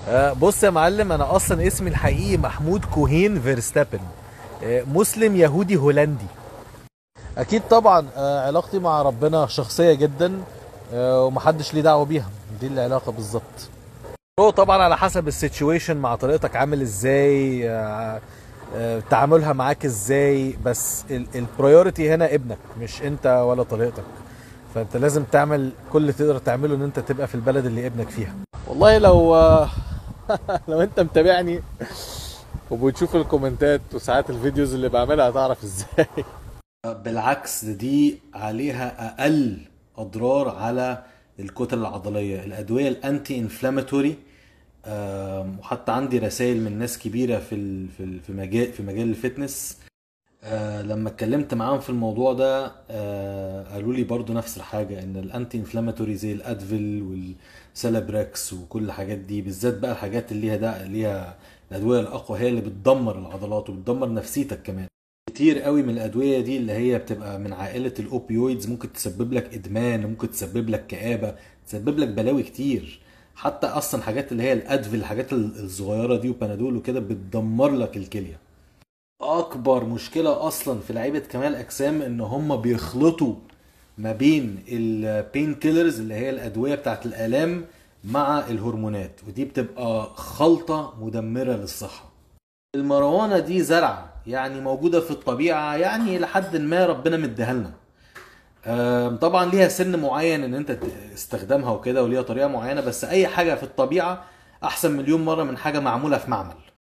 آه، بص يا معلم انا اصلا اسمي الحقيقي محمود كوهين فيرستابن آه، مسلم يهودي هولندي اكيد طبعا آه، علاقتي مع ربنا شخصيه جدا آه، ومحدش ليه دعوه بيها دي العلاقه بالظبط هو طبعا على حسب السيتويشن مع طريقتك عامل ازاي آه، آه، تعاملها معاك ازاي بس البريوريتي هنا ابنك مش انت ولا طريقتك فانت لازم تعمل كل اللي تقدر تعمله ان انت تبقى في البلد اللي ابنك فيها والله لو لو انت متابعني وبتشوف الكومنتات وساعات الفيديوز اللي بعملها هتعرف ازاي بالعكس ده دي عليها اقل اضرار على الكتل العضليه الادويه الانتي انفلاماتوري وحتى عندي رسائل من ناس كبيره في ال- في ال- في مجال في مجال الفتنس آه، لما اتكلمت معاهم في الموضوع ده آه، قالوا لي برضو نفس الحاجة ان الانتي انفلاماتوري زي الادفيل والسيلابريكس وكل الحاجات دي بالذات بقى الحاجات اللي ليها ده ليها الادوية الاقوى هي اللي بتدمر العضلات وبتدمر نفسيتك كمان كتير قوي من الادوية دي اللي هي بتبقى من عائلة الاوبيويدز ممكن تسبب لك ادمان ممكن تسبب لك كآبة تسبب لك بلاوي كتير حتى اصلا حاجات اللي هي الادفيل الحاجات الصغيرة دي وبنادول وكده بتدمر لك الكلية اكبر مشكله اصلا في لعيبه كمال الاجسام ان هم بيخلطوا ما بين البين كيلرز اللي هي الادويه بتاعت الالام مع الهرمونات ودي بتبقى خلطه مدمره للصحه المروانه دي زرعه يعني موجوده في الطبيعه يعني لحد ما ربنا مديها لنا آم، طبعا ليها سن معين ان انت تستخدمها وكده وليها طريقه معينه بس اي حاجه في الطبيعه احسن مليون مره من حاجه معموله في معمل